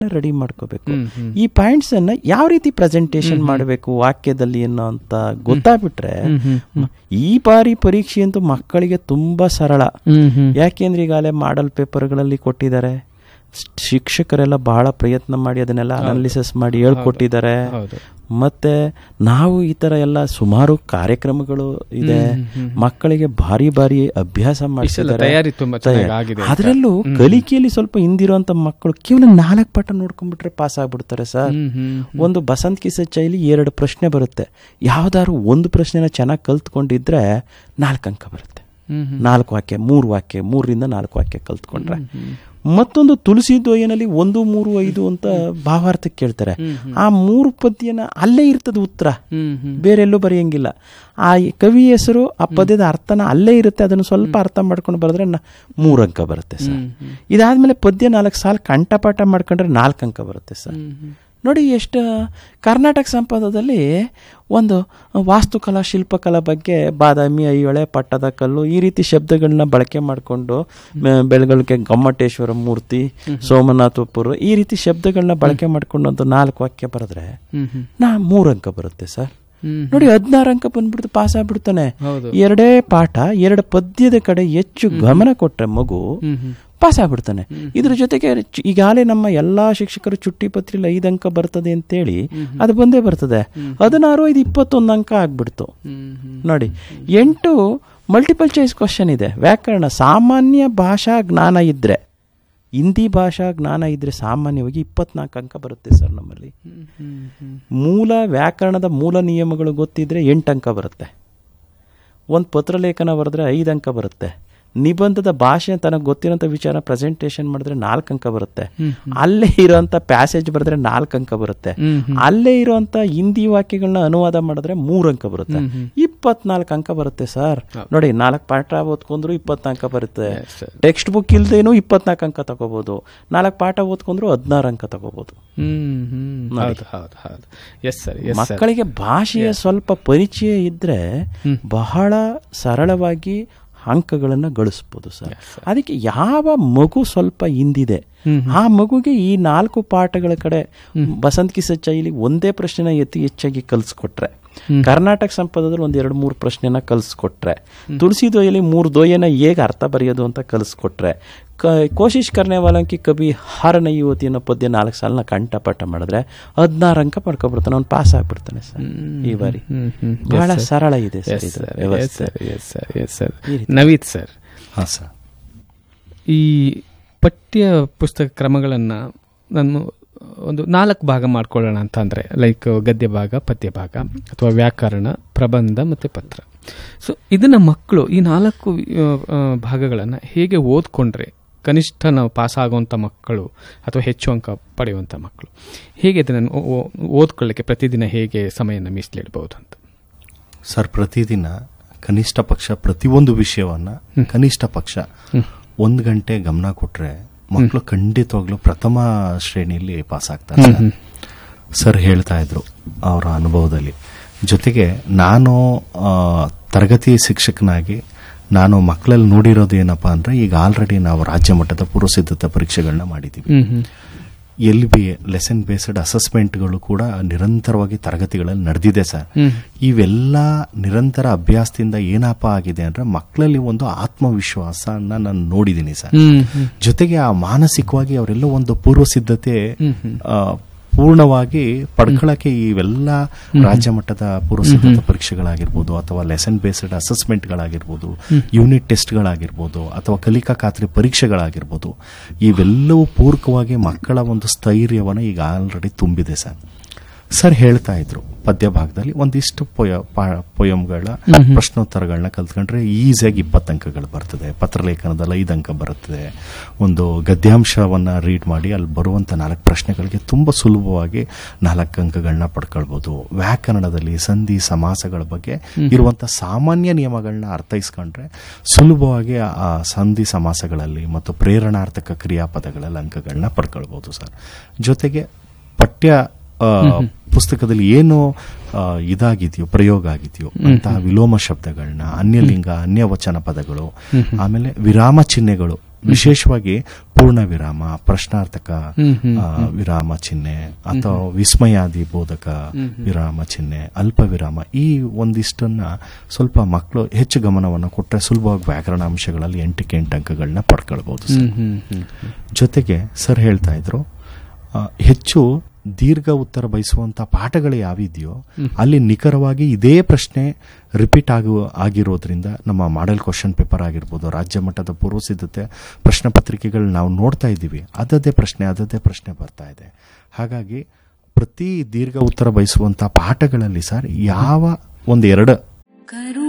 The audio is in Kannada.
ರೆಡಿ ಮಾಡ್ಕೋಬೇಕು ಈ ಪಾಯಿಂಟ್ಸ್ ಅನ್ನ ಯಾವ ರೀತಿ ಪ್ರೆಸೆಂಟೇಶನ್ ಮಾಡಬೇಕು ವಾಕ್ಯದಲ್ಲಿ ಅನ್ನೋ ಅಂತ ಗೊತ್ತಾಗ್ಬಿಟ್ರೆ ಈ ಬಾರಿ ಪರೀಕ್ಷೆ ಅಂತೂ ಮಕ್ಕಳಿಗೆ ತುಂಬಾ ಸರಳ ಯಾಕೆಂದ್ರೆ ಈಗಾಗಲೇ ಮಾಡಲ್ ಪೇಪರ್ಗಳಲ್ಲಿ ಕೊಟ್ಟಿದ್ದಾರೆ ಸ್- ಶಿಕ್ಷಕರೆಲ್ಲ ಬಹಳ ಪ್ರಯತ್ನ ಮಾಡಿ ಅದನ್ನೆಲ್ಲ ಅನಾಲಿಸಿಸ್ ಮಾಡಿ ಹೇಳ್ಕೊಟ್ಟಿದ್ದಾರೆ ಹೌದು. ಮತ್ತೆ ನಾವು ಈ ತರ ಎಲ್ಲ ಸುಮಾರು ಕಾರ್ಯಕ್ರಮಗಳು ಇದೆ ಮಕ್ಕಳಿಗೆ ಭಾರಿ ಭಾರಿ ಅಭ್ಯಾಸ ಮಾಡಿಸಿದ್ದಾರೆ ತಯಾರಿ ತುಂಬಾ ಚೆನ್ನಾಗಿ ಆಗಿದೆ ಅಂತ. ಅದರಲ್ಲೂ ಕಲಿಕೆಯಲ್ಲಿ ಸ್ವಲ್ಪ ಹಿಂದಿರುವಂತ ಮಕ್ಕಳು ಕೇವಲ ನಾಲ್ಕು ಪಾಠ ನೋಡ್ಕೊಂಡ್ಬಿಟ್ರೆ ಪಾಸ್ ಆಗ್ಬಿಡ್ತಾರೆ ಸರ್ ಹ್ಮ್, ಹ್ಮ್, ಒಂದು ಬಸಂತ್ ಕಿಸ ಚೈಲಿ ಎರಡು ಪ್ರಶ್ನೆ ಬರುತ್ತೆ ಯಾವ್ದಾದ್ರು ಒಂದು ಪ್ರಶ್ನೆನ ಚೆನ್ನಾಗಿ ಕಲ್ತ್ಕೊಂಡಿದ್ರೆ ನಾಲ್ಕು ಅಂಕ ಬರುತ್ತೆ ಹ್ಮ್, ನಾಲ್ಕು ವಾಕ್ಯ ಮೂರು ವಾಕ್ಯ ಮೂರರಿಂದ ನಾಲ್ಕು ವಾಕ್ಯ ಕಲ್ತ್ಕೊಂಡ್ರೆ ಮತ್ತೊಂದು ತುಳಸಿ ದ್ವಯನಲ್ಲಿ ಒಂದು ಮೂರು ಐದು ಅಂತ ಭಾವಾರ್ಥಕ್ಕೆ ಕೇಳ್ತಾರೆ ಆ ಮೂರು ಪದ್ಯನ ಅಲ್ಲೇ ಇರ್ತದೆ ಉತ್ತರ ಹ್ಮ್, ಹ್ಮ್. ಬೇರೆ ಎಲ್ಲೂ ಬರೆಯಂಗಿಲ್ಲ ಆ ಕವಿ ಹೆಸರು ಆ ಪದ್ಯದ ಅರ್ಥನ ಅಲ್ಲೇ ಇರುತ್ತೆ ಅದನ್ನು ಸ್ವಲ್ಪ ಅರ್ಥ ಮಾಡ್ಕೊಂಡು ಬರೆದ್ರೆ ನ- ಮೂರು ಅಂಕ ಬರುತ್ತೆ ಸರ್ ಇದಾದ್ಮೇಲೆ ಪದ್ಯ ನಾಲ್ಕು ಸಾಲ ಕಂಠಪಾಠ ಮಾಡ್ಕೊಂಡ್ರೆ ನಾಲ್ಕು ಅಂಕ ಬರುತ್ತೆ ಸರ್ ನೋಡಿ ಎಷ್ಟು ಕರ್ನಾಟಕ ಸಂಪದದಲ್ಲಿ ಒಂದು ವಾಸ್ತುಕಲಾ ಶಿಲ್ಪಕಲಾ ಬಗ್ಗೆ ಬಾದಾಮಿ ಐಹೊಳೆ ಪಟ್ಟದ ಕಲ್ಲು ಈ ರೀತಿ ಶಬ್ದಗಳನ್ನ ಬಳಕೆ ಮಾಡಿಕೊಂಡು ಬೆಳಗಳಿಗೆ ಗೊಮ್ಮಟೇಶ್ವರ ಮೂರ್ತಿ ಸೋಮನಾಥಪುರ ಈ ರೀತಿ ಶಬ್ದಗಳನ್ನ ಬಳಕೆ ಮಾಡ್ಕೊಂಡು ಒಂದು ನಾಲ್ಕು ವಾಕ್ಯ ಬರೆದ್ರೆ ಹ್ಮ್, ಹ್ಮ್. ನಾ ಮೂರು ಅಂಕ ಬರುತ್ತೆ ಸರ್ ಹ್ಮ್. ನೋಡಿ ಹದಿನಾರು ಅಂಕ ಬಂದ್ಬಿಡ್ತು ಪಾಸ್ ಆಗ್ಬಿಡ್ತಾನೆ ಹೌದು. ಎರಡೇ ಪಾಠ ಎರಡು ಪದ್ಯದ ಕಡೆ ಹೆಚ್ಚು ಗಮನ ಕೊಟ್ರೆ ಮಗು ಹ್ಮ್, ಹ್ಮ್. ಪಾಸ್ ಆಗ್ಬಿಡ್ತಾನೆ ಇದ್ರ ಜೊತೆಗೆ ಚು- ಈಗಾಗಲೇ ನಮ್ಮ ಎಲ್ಲಾ ಶಿಕ್ಷಕರು ಚುಟ್ಟಿ ಪತ್ರಿಲಿ ಐದು ಅಂಕ ಬರ್ತದೆ ಅಂತೇಳಿ ಅದು ಬಂದೇ ಬರ್ತದೆ ಹದಿನಾರು ಐದು ಇಪ್ಪತ್ತೊಂದು ಅಂಕ ಆಗ್ಬಿಡ್ತು ಹ್ಮ್, ಹ್ಮ್. ನೋಡಿ ಎಂಟು ಮಲ್ಟಿಪಲ್ ಚಾಯ್ಸ್ ಕ್ವಶನ್ ಇದೆ ವ್ಯಾಕರಣ ಸಾಮಾನ್ಯ ಭಾಷಾ ಜ್ಞಾನ ಇದ್ರೆ ಹಿಂದಿ ಭಾಷಾ ಜ್ಞಾನ ಇದ್ರೆ ಸಾಮಾನ್ಯವಾಗಿ ಇಪ್ಪತ್ನಾಲ್ಕು ಅಂಕ ಬರುತ್ತೆ ಸರ್ ನಮ್ಮಲ್ಲಿ ಹ್ಮ್, ಹ್ಮ್, ಹ್ಮ್. ಮೂಲ ವ್ಯಾಕರಣದ ಮೂಲ ನಿಯಮಗಳು ಗೊತ್ತಿದ್ರೆ ಎಂಟು ಅಂಕ ಬರುತ್ತೆ ಒಂದು ಪತ್ರಲೇಖನ ಬರೆದ್ರೆ ಐದು ಅಂಕ ಬರುತ್ತೆ ನಿಬಂಧದ ಭಾಷೆ ತನಗೆ ಗೊತ್ತಿರೋಂಥ ವಿಚಾರ ಪ್ರೆಸೆಂಟೇಷನ್ ಮಾಡಿದ್ರೆ ನಾಲ್ಕು ಅಂಕ ಬರುತ್ತೆ ಅಲ್ಲೇ ಇರೋಂಥ ಪ್ಯಾಸೇಜ್ ಬರೆದ್ರೆ ನಾಲ್ಕು ಅಂಕ ಬರುತ್ತೆ ಹ್ಮ್, ಅಲ್ಲೇ ಇರೋಂಥ ಹಿಂದಿ ವಾಕ್ಯಗಳನ್ನ ಅನುವಾದ ಮಾಡಿದ್ರೆ ಮೂರು ಅಂಕ ಬರುತ್ತೆ ಇಪ್ಪತ್ನಾಲ್ಕು ಅಂಕ ಬರುತ್ತೆ ಸರ್ ನೋಡಿ ನಾಲ್ಕು ಪಾಠ ಓದ್ಕೊಂಡ್ರು ಇಪ್ಪತ್ನಾಲ್ಕು ಬರುತ್ತೆ Yes, sir. ಟೆಕ್ಸ್ಟ್ ಬುಕ್ ಇಲ್ದೇನು ಇಪ್ಪತ್ನಾಲ್ಕು ಅಂಕ ತಗೋಬಹುದು ನಾಲ್ಕು ಪಾಠ ಓದ್ಕೊಂಡ್ರು ಹದಿನಾರು ಅಂಕ ತಗೋಬಹುದು ಹ್ಮ್, ಹ್ಮ್. ಹೌದು ಹೌದು ಹೌದು ಎಸ್ ಸರ್ ಎಸ್ ಸರ್ ಮಕ್ಕಳಿಗೆ ಭಾಷೆಯ ಸ್ವಲ್ಪ ಪರಿಚಯ ಇದ್ರೆ ಬಹಳ ಸರಳವಾಗಿ ಅಂಕಗಳನ್ನ ಗಳಿಸ್ಬೋದು ಸರ್ ಅದಕ್ಕೆ ಯಾವ ಮಗು ಸ್ವಲ್ಪ ಹಿಂದಿದೆ ಆ ಮಗುಗೆ ಈ ನಾಲ್ಕು ಪಾಠಗಳ ಕಡೆ ಬಸಂತ್ ಕಿಸ ಚೈಲಿ ಒಂದೇ ಪ್ರಶ್ನೆನ ಎತ್ತಿ ಹೆಚ್ಚಾಗಿ ಕಲಿಸ್ಕೊಟ್ರೆ ಕರ್ನಾಟಕ ಸಂಪದದಲ್ಲಿ ಒಂದ್ ಎರಡು ಮೂರು ಪ್ರಶ್ನೆನ ಕಲಿಸ್ಕೊಟ್ರೆ ತುಳಸಿ ದೊಯ್ಯಲ್ಲಿ ಮೂರು ದೊಯ್ಯನ ಹೇಗೆ ಅರ್ಥ ಬರೆಯೋದು ಅಂತ ಕಲಿಸ್ಕೊಟ್ರೆ ಕ ಕೋಶಿಶ್ ಕರ್ನೆವಾಲಂಕಿ ಕವಿ ಹಾರನ ಯುವತಿ ಅನ್ನೋ ಪದ್ಯ ನಾಲ್ಕು ಸಾಲನ ಕಂಠಪಾಠ ಮಾಡಿದ್ರೆ ಹದಿನಾರು ಅಂಕ ಪಡ್ಕೊಬಿಡ್ತಾನೆ ಅವ್ನು ಪಾಸ್ ಆಗ್ಬಿಡ್ತಾನೆ ಸರ್ ಈ ಬಾರಿ ಹ್ಮ್, ಹ್ಮ್. ಬಹಳ Yes, sir. ಸರಳ ಇದೆ ಸರ್ Yes, ಇದು sir. Yes, ವ್ಯವಸ್ಥೆ sir. Yes, sir. Yes, sir. Naveet sir ಹಾಂ ಸರ್ ಈ ಪಠ್ಯ ಪುಸ್ತಕ ಕ್ರಮಗಳನ್ನು ನಾನು ಒಂದು ನಾಲ್ಕು ಭಾಗ ಮಾಡ್ಕೊಳ್ಳೋಣ ಅಂತ ಅಂದರೆ ಲೈಕ್ ಗದ್ಯ ಭಾಗ ಪದ್ಯ ಭಾಗ ಅಥವಾ ವ್ಯಾಕರಣ ಪ್ರಬಂಧ ಮತ್ತು ಪತ್ರ ಸೊ ಇದನ್ನು ಮಕ್ಕಳು ಈ ನಾಲ್ಕು ಭಾಗಗಳನ್ನು ಹೇಗೆ ಓದ್ಕೊಂಡ್ರೆ ಕನಿಷ್ಠ ನಾವು ಪಾಸ್ ಆಗುವಂಥ ಮಕ್ಕಳು ಅಥವಾ ಹೆಚ್ಚು ಅಂಕ ಪಡೆಯುವಂಥ ಮಕ್ಕಳು ಹೇಗೆ ಇದನ್ನು ಓ- ಓ- ಓದ್ಕೊಳ್ಳಿಕ್ಕೆ ಪ್ರತಿದಿನ ಹೇಗೆ ಸಮಯನ ಮೀಸಲಿಡ್ಬೋದು ಅಂತ ಸರ್ ಪ್ರತಿದಿನ ಕನಿಷ್ಠ ಪಕ್ಷ ಪ್ರತಿಯೊಂದು ವಿಷಯವನ್ನ ಕನಿಷ್ಠ ಪಕ್ಷ ಒಂದು ಗಂಟೆ ಗಮನ ಕೊಟ್ರೆ ಮಕ್ಕಳು ಖಂಡಿತವಾಗ್ಲೂ ಪ್ರಥಮ ಶ್ರೇಣಿಯಲ್ಲಿ ಪಾಸ್ ಆಗ್ತಾರೆ ಸರ್. ಸರ್ ಹೇಳ್ತಾ ಇದ್ರು ಅವರ ಅನುಭವದಲ್ಲಿ ಜೊತೆಗೆ ನಾನು ಆ, ತರಗತಿ ಶಿಕ್ಷಕನಾಗಿ ನಾನು ಮಕ್ಕಳಲ್ಲಿ ನೋಡಿರೋದು ಏನಪ್ಪಾ ಅಂದ್ರೆ ಈಗ ಆಲ್ರೆಡಿ ನಾವು ರಾಜ್ಯ ಮಟ್ಟದ ಪೂರ್ವಸಿದ್ಧತಾ ಪರೀಕ್ಷೆಗಳನ್ನ ಮಾಡಿದ್ದೀವಿ ಹ್ಮ್ ಹ್ಮ್ ಎಲ್ ಬಿ ಲೆಸನ್ ಬೇಸ್ಡ್ ಅಸೆಸ್ಮೆಂಟ್ಗಳು ಕೂಡ ನಿರಂತರವಾಗಿ ತರಗತಿಗಳಲ್ಲಿ ನಡೆದಿದೆ ಸರ್ ಇವೆಲ್ಲ ನಿರಂತರ ಅಭ್ಯಾಸದಿಂದ ಏನಪ್ಪ ಆಗಿದೆ ಅಂದ್ರೆ ಮಕ್ಕಳಲ್ಲಿ ಒಂದು ಆತ್ಮವಿಶ್ವಾಸನ ನಾನು ನೋಡಿದ್ದೀನಿ ಸರ್ ಹ್ಮ್ ಹ್ಮ್ ಜೊತೆಗೆ ಆ ಮಾನಸಿಕವಾಗಿ ಅವರೆಲ್ಲ ಒಂದು ಪೂರ್ವ ಸಿದ್ಧತೆ ಆ, ಪೂರ್ಣವಾಗಿ ಪಡ್ಕೊಳ್ಳಕ್ಕೆ ಇವೆಲ್ಲ ರಾಜ್ಯ ಮಟ್ಟದ ಪೂರ್ವ ಸಿದ್ಧತಾ ಪರೀಕ್ಷೆಗಳಾಗಿರ್ಬೋದು ಅಥವಾ ಲೆಸನ್ ಬೇಸ್ಡ್ ಅಸೆಸ್ಮೆಂಟ್ಗಳಾಗಿರ್ಬೋದು ಯೂನಿಟ್ ಟೆಸ್ಟ್ಗಳಾಗಿರ್ಬೋದು ಅಥವಾ ಕಲಿಕಾ ಖಾತ್ರಿ ಪರೀಕ್ಷೆಗಳಾಗಿರ್ಬೋದು ಇವೆಲ್ಲವೂ ಪೂರಕವಾಗಿ ಮಕ್ಕಳ ಒಂದು ಸ್ಥೈರ್ಯವನ್ನು ಈಗ ಆಲ್ರೆಡಿ ತುಂಬಿದೆ ಸರ್ ಸರ್ ಹೇಳ್ತಾ ಇದ್ರು ಪದ್ಯ ಭಾಗದಲ್ಲಿ ಒಂದಿಷ್ಟು ಪೊಯ ಪೊಯಮ್ಗಳ ಪ್ರಶ್ನೋತ್ತರಗಳನ್ನ ಕಲ್ತ್ಕೊಂಡ್ರೆ ಈಸಿಯಾಗಿ ಇಪ್ಪತ್ತು ಅಂಕಗಳು ಬರ್ತದೆ ಪತ್ರಲೇಖನದಲ್ಲಿ ಐದು ಅಂಕ ಬರುತ್ತದೆ ಒಂದು ಗದ್ಯಾಂಶವನ್ನ ರೀಡ್ ಮಾಡಿ ಅಲ್ಲಿ ಬರುವಂತ ನಾಲ್ಕು ಪ್ರಶ್ನೆಗಳಿಗೆ ತುಂಬಾ ಸುಲಭವಾಗಿ ನಾಲ್ಕು ಅಂಕಗಳನ್ನ ಪಡ್ಕೊಳ್ಬಹುದು ವ್ಯಾಕರಣದಲ್ಲಿ ಸಂಧಿ ಸಮಾಸಗಳ ಬಗ್ಗೆ ಇರುವಂತ ಸಾಮಾನ್ಯ ನಿಯಮಗಳನ್ನ ಅರ್ಥೈಸ್ಕೊಂಡ್ರೆ ಸುಲಭವಾಗಿ ಆ ಸಂಧಿ ಸಮಾಸಗಳಲ್ಲಿ ಮತ್ತು ಪ್ರೇರಣಾರ್ಥಕ ಕ್ರಿಯಾಪದಗಳಲ್ಲಿ ಅಂಕಗಳನ್ನ ಪಡ್ಕೊಳ್ಬಹುದು ಸರ್ ಜೊತೆಗೆ ಪಠ್ಯ ಆ, ಪುಸ್ತಕದಲ್ಲಿ ಏನು ಆ, ಇದಾಗಿದೆಯೋ ಪ್ರಯೋಗ ಆಗಿದೆಯೋ ಅಂತಹ ವಿಲೋಮ ಶಬ್ದಗಳನ್ನ ಅನ್ಯಲಿಂಗ ಅನ್ಯವಚನ ಪದಗಳು ಆಮೇಲೆ ವಿರಾಮ ಚಿಹ್ನೆಗಳು ವಿಶೇಷವಾಗಿ ಪೂರ್ಣ ವಿರಾಮ ಪ್ರಶ್ನಾರ್ಥಕ ಆ, ವಿರಾಮ ಚಿಹ್ನೆ ಅಥವಾ ವಿಸ್ಮಯಾದಿ ಬೋಧಕ ವಿರಾಮ ಚಿಹ್ನೆ ಅಲ್ಪ ವಿರಾಮ ಈ ಒಂದಿಷ್ಟನ್ನ ಸ್ವಲ್ಪ ಮಕ್ಕಳು ಹೆಚ್ಚು ಗಮನವನ್ನು ಕೊಟ್ಟರೆ ಸುಲಭವಾಗಿ ವ್ಯಾಕರಣಾಂಶಗಳಲ್ಲಿ ಎಂಟಕ್ಕೆ ಎಂಟು ಅಂಕಗಳನ್ನ ಪಡ್ಕೊಳ್ಬಹುದು ಸರ್. ಹ್ಮ್ ಹ್ಮ್ ಜೊತೆಗೆ ಸರ್ ಹೇಳ್ತಾ ಇದ್ರು ಆ, ಹೆಚ್ಚು ದೀರ್ಘ ಉತ್ತರ ಬಯಸುವಂತ ಪಾಠಗಳು ಯಾವಿದೆಯೋ ಅಲ್ಲಿ ನಿಖರವಾಗಿ ಇದೇ ಪ್ರಶ್ನೆ ರಿಪೀಟ್ ಆಗು ಆಗಿರೋದ್ರಿಂದ ನಮ್ಮ ಮಾಡೆಲ್ ಕ್ವಶನ್ ಪೇಪರ್ ಆಗಿರ್ಬೋದು ರಾಜ್ಯ ಮಟ್ಟದ ಪೂರ್ವ ಸಿದ್ಧತೆ ಪ್ರಶ್ನೆ ಪತ್ರಿಕೆಗಳು ನಾವು ನೋಡ್ತಾ ಇದ್ದೀವಿ ಅದದೇ ಪ್ರಶ್ನೆ ಅದದೇ ಪ್ರಶ್ನೆ ಬರ್ತಾ ಇದೆ ಹಾಗಾಗಿ ಪ್ರತಿ ದೀರ್ಘ ಉತ್ತರ ಬಯಸುವಂತ ಪಾಠಗಳಲ್ಲಿ ಸರ್ ಯಾವ ಒಂದು ಎರಡು ಕರು